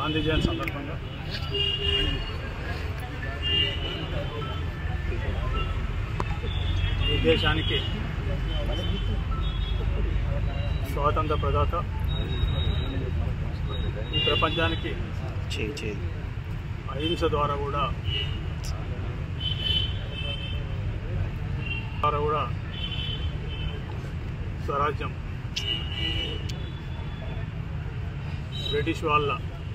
గాంధీ జయంతి సందర్భంగా ఈ దేశానికి స్వాతంత్ర ప్రదాత ఈ ప్రపంచానికి చేయి చేయి అహింస ద్వారా కూడా ద్వారా కూడా స్వరాజ్యం బ్రిటిష్ వాళ్ళ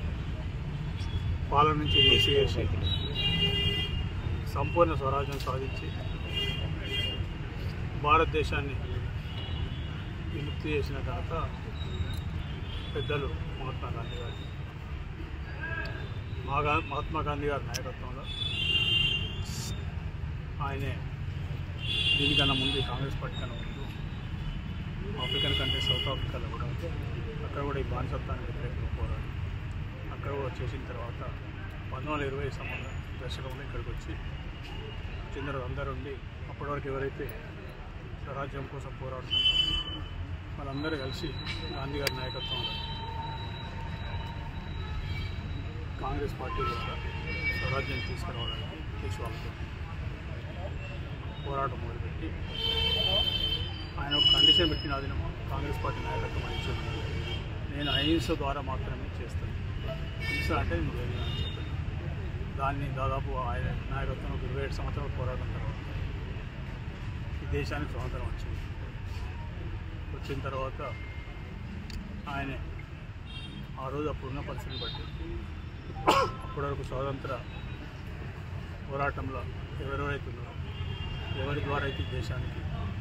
పాలన నుంచి మూసివేసి సంపూర్ణ స్వరాజ్యం సాధించి భారతదేశాన్ని విముక్తి చేసిన ఘనత పెద్దలు మహాత్మా గాంధీ గారి మహాగా మహాత్మా గాంధీ గారి నాయకత్వంలో ఆయనే దీనికన్నా ముందు ఈ కాంగ్రెస్ పార్టీ కన్నా ముందు ఆఫ్రికన్ కంట్రీ సౌత్ ఆఫ్రికాలో కూడా అక్కడ కూడా ఈ బానిసత్వాన్ని వ్యతిరేకంగా పోరాడి అక్కడ కూడా చేసిన తర్వాత పంతొమ్మిది వందల ఇరవై సంబంధం దశకంలో ఇక్కడికి వచ్చి వచ్చిన తర్వాత అందరూ ఉండి అప్పటి వరకు ఎవరైతే స్వరాజ్యం కోసం పోరాడుతున్నారో వాళ్ళందరూ కలిసి గాంధీ గారి నాయకత్వంలో కాంగ్రెస్ పార్టీ ద్వారా స్వరాజ్యం తీసుకురావడానికి దేశవాళ్ళతో పోరాటం మొదలుపెట్టి ఆయన ఒక కండిషన్ పెట్టిన అది కాంగ్రెస్ పార్టీ నాయకత్వం వహించింది నేను అహింస ద్వారా మాత్రమే చేస్తాను హింస అంటే నేను చేయను అని చెప్పాను దాన్ని దాదాపు ఆయన నాయకత్వం ఒక ఇరవై ఏడు సంవత్సరాల పోరాటం తర్వాత ఈ దేశానికి స్వాతంత్రం వచ్చింది వచ్చిన తర్వాత ఆయన ఆ రోజు అప్పుడున్న పరిస్థితిని బట్టి అప్పటి వరకు స్వాతంత్ర పోరాటంలో ఎవరెవరైతే ఉన్నారో ఎవరి ద్వారా అయితే ఈ దేశానికి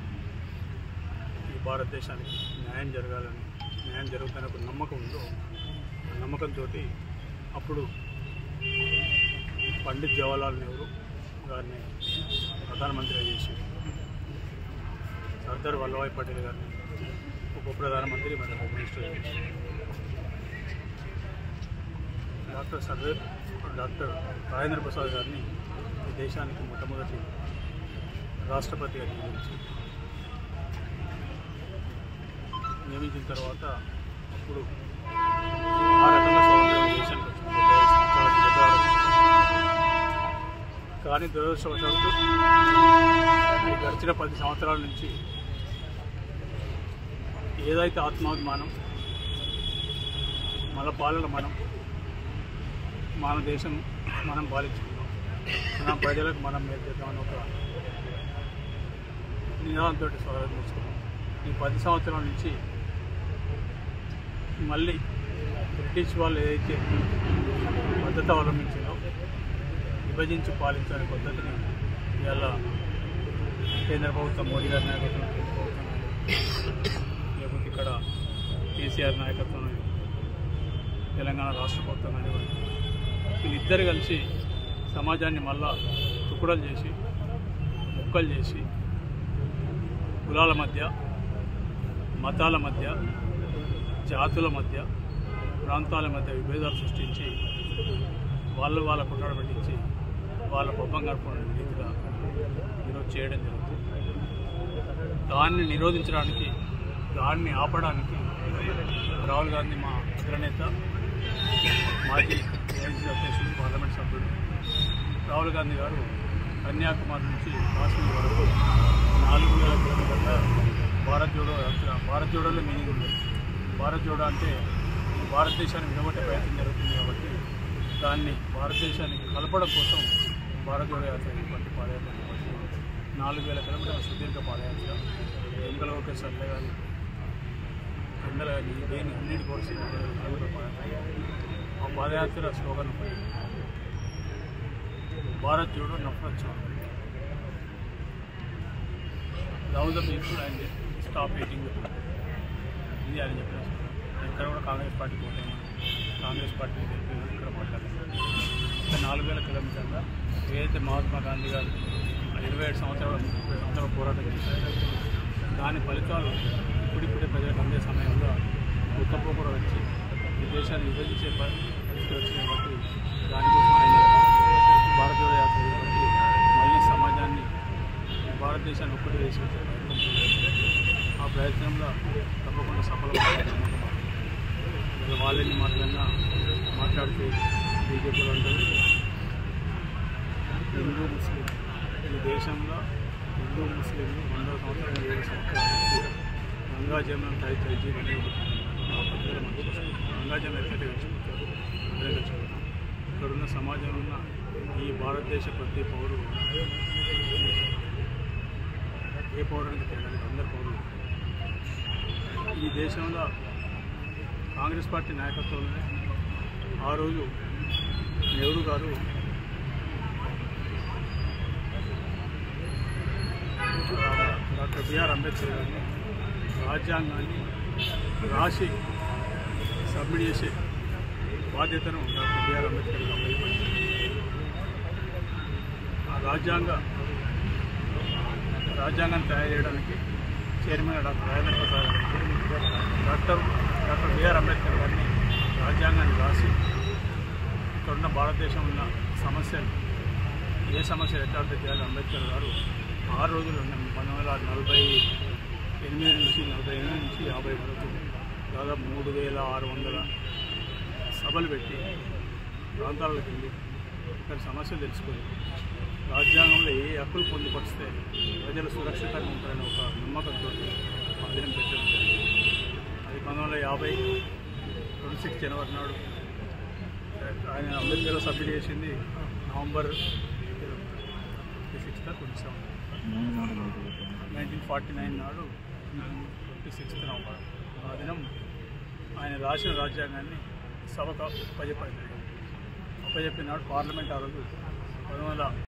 ఈ భారతదేశానికి న్యాయం జరగాలని న్యాయం జరుగుతుందని ఒక నమ్మకం ఉందో ఆ నమ్మకంతో అప్పుడు పండిత్ జవహర్లాల్ నెహ్రూ గారిని ప్రధానమంత్రిగా చేసి సర్దార్ వల్లభాయ్ పటేల్ గారిని ఉప ప్రధానమంత్రి మరియు హోమ్ మినిస్టర్ చేసి డాక్టర్ సర్దార్ డాక్టర్ రాజేంద్ర ప్రసాద్ గారిని ఈ దేశానికి మొట్టమొదటి రాష్ట్రపతిగా నియమించి నియమించిన తర్వాత అప్పుడు ఆ రకంగా స్వాతంత్రం ఈ దేశానికి వచ్చింది డెబ్బై ఐదు సంవత్సరాలకి డెబ్బై ఆరు సంవత్సరాలు. కానీ దురదృష్టవశాత్తు ఈ గడిచిన పది సంవత్సరాల నుంచి ఏదైతే ఆత్మాభిమానం మన పాలన మనం మన దేశం మనం పాలించుకున్నాం మన ప్రజలకు మనం మేలు చేద్దామని ఒక నినాదంతో స్వాగతించుకున్నాం ఈ పది సంవత్సరాల నుంచి మళ్ళీ బ్రిటిష్ వాళ్ళు ఏదైతే పద్ధతి అవలంబించిందో విభజించి పాలించాలనే పద్ధతిని ఇవాళ కేంద్ర ప్రభుత్వం మోడీ గారి నాయకత్వంలో కేంద్ర ప్రభుత్వం కానీ, లేకపోతే ఇక్కడ కేసీఆర్ నాయకత్వంలో తెలంగాణ రాష్ట్ర ప్రభుత్వం కానివ్వండి వీళ్ళిద్దరు కలిసి సమాజాన్ని మళ్ళా తుకుడలు చేసి ముక్కలు చేసి కులాల మధ్య మతాల మధ్య జాతుల మధ్య ప్రాంతాల మధ్య విభేదాలు సృష్టించి వాళ్ళు వాళ్ళ కుట్రాడ పెట్టించి వాళ్ళ పబ్బం గడపడం రీతిగా ఈరోజు చేయడం జరుగుతుంది దాన్ని నిరోధించడానికి దాన్ని ఆపడానికి రాహుల్ గాంధీ మా అగ్రనేత మాజీ ఏఐసీ అధ్యక్షుడు పార్లమెంట్ సభ్యుడు రాహుల్ గాంధీ గారు కన్యాకుమారి నుంచి కాశ్మీర్ వరకు నాలుగు వేల కిలోమీటర్ల భారత్ జోడో యాత్ర భారత్ జోడోలో మీనింగ్ ఉంది భారత్ జోడో అంటే భారతదేశాన్ని విడగొట్టే ప్రయత్నం జరుగుతుంది కాబట్టి దాన్ని భారతదేశానికి కలపడం కోసం భారత్ జోడో యాత్ర ఇటువంటి పాదయాత్ర నిర్వహించారు. నాలుగు వేల కిలోమీటర్ల సుదీర్ఘ పాదయాత్ర ఎంగల ఒకే సర్లే కానీ ఎండల కానీ దేని అన్నిటి కోర్సి పాదయాత్ర ఆ పాదయాత్ర slogan Bharat Jodo Nafrat Chhodo love the people and stop hating the people ఇది అని చెప్పిన ఎక్కడ కూడా కాంగ్రెస్ పార్టీ పోతాము కాంగ్రెస్ పార్టీ గెలిపి ఇక్కడ మాట్లాడారు ఇంకా నాలుగు వేల కిలోమీటర్ల ఏదైతే మహాత్మా గాంధీ గారు ఇరవై ఏడు సంవత్సరాల ముప్పై సంవత్సరాల పోరాటం చేశారు దాని ఫలితాలు ఇప్పుడిప్పుడే ప్రజలకు అందే సమయంలో ఉత్తపోకూర వచ్చి ఈ దేశాన్ని విభజించే ప- పరిస్థితి వచ్చింది కాబట్టి దానికోసం ఆయన భారత జోడో యాత్ర చేపట్టి మళ్ళీ సమాజాన్ని భారతదేశాన్ని ఒక్కటి వేసి వచ్చే ప్రయత్నం చేశారు. ఆ ప్రయత్నంలో తప్పకుండా సఫలమవుతారని నమ్మకం మాకు. ఇలా వాళ్ళని మాట్లాడినా మాట్లాడితే బీజేపీ అంటారు హిందూ ముస్లిం ఈ దేశంలో హిందూ ముస్లిం వందల సంవత్సరాలు ఏడు సంవత్సరాలు గంగా జమున తై తైజీ అనేది మా పెద్దలు మనకు తెలుసు. గంగా జమున ఎక్కడైతే గెలుచుకుంటారు అదే గెలుచుకుంటాం ఇక్కడున్న సమాజంలో ఉన్న ఈ భారతదేశ ప్రతి పౌరుడు ఏ పౌరుడికి తెలియదు అందరు పౌరులు ఈ దేశంలో కాంగ్రెస్ పార్టీ నాయకత్వంలోనే ఆ రోజు నెహ్రూ గారు డాక్టర్ బిఆర్ అంబేద్కర్ గారిని రాజ్యాంగాన్ని రాసి సబ్మిట్ చేసే బాధ్యతను డాక్టర్ బిఆర్ అంబేద్కర్ గారు అప్పగించారు. ఆ రాజ్యాంగ రాజ్యాంగాన్ని తయారు చేయడానికి చైర్మన్ డాక్టర్ రాజేంద్ర ప్రసాద్ గారు డాక్టర్ డాక్టర్ బిఆర్ అంబేద్కర్ గారిని రాజ్యాంగాన్ని రాసి ఇక్కడున్న భారతదేశం ఉన్న సమస్యలు ఏ సమస్యలు ఎట్లా అర్థం చేయాలి అంబేద్కర్ గారు ఆరు రోజులు ఉన్న పంతొమ్మిది వందల నలభై ఎనిమిది నుంచి నలభై ఎనిమిది నుంచి యాభై వరకు దాదాపు మూడు వేల ఆరు వందల సభలు పెట్టి ప్రాంతాలకు వెళ్ళి ఇక్కడ సమస్యలు తెలుసుకొని రాజ్యాంగంలో ఏ హక్కులు పొందుపరిస్తే ప్రజలు సురక్షితంగా ఉంటారని ఒక నమ్మకంతో ఆ దినం పెట్టడం జరిగింది అది పంతొమ్మిది వందల యాభై ట్వంటీ సిక్స్ జనవరి నాడు ఆయన అంబేద్కర్ సబ్మిట్ చేసింది November twenty sixth twenty seven nineteen forty nine నాడు ట్వంటీ సిక్స్త్ నవంబర్ ఆ దినం ఆయన రాసిన రాజ్యాంగాన్ని సభకు అప్పచెప్పడం జరిగింది అప్పచెప్పినాడు పార్లమెంట్ ఆ రోజు పంతొమ్మిది వందల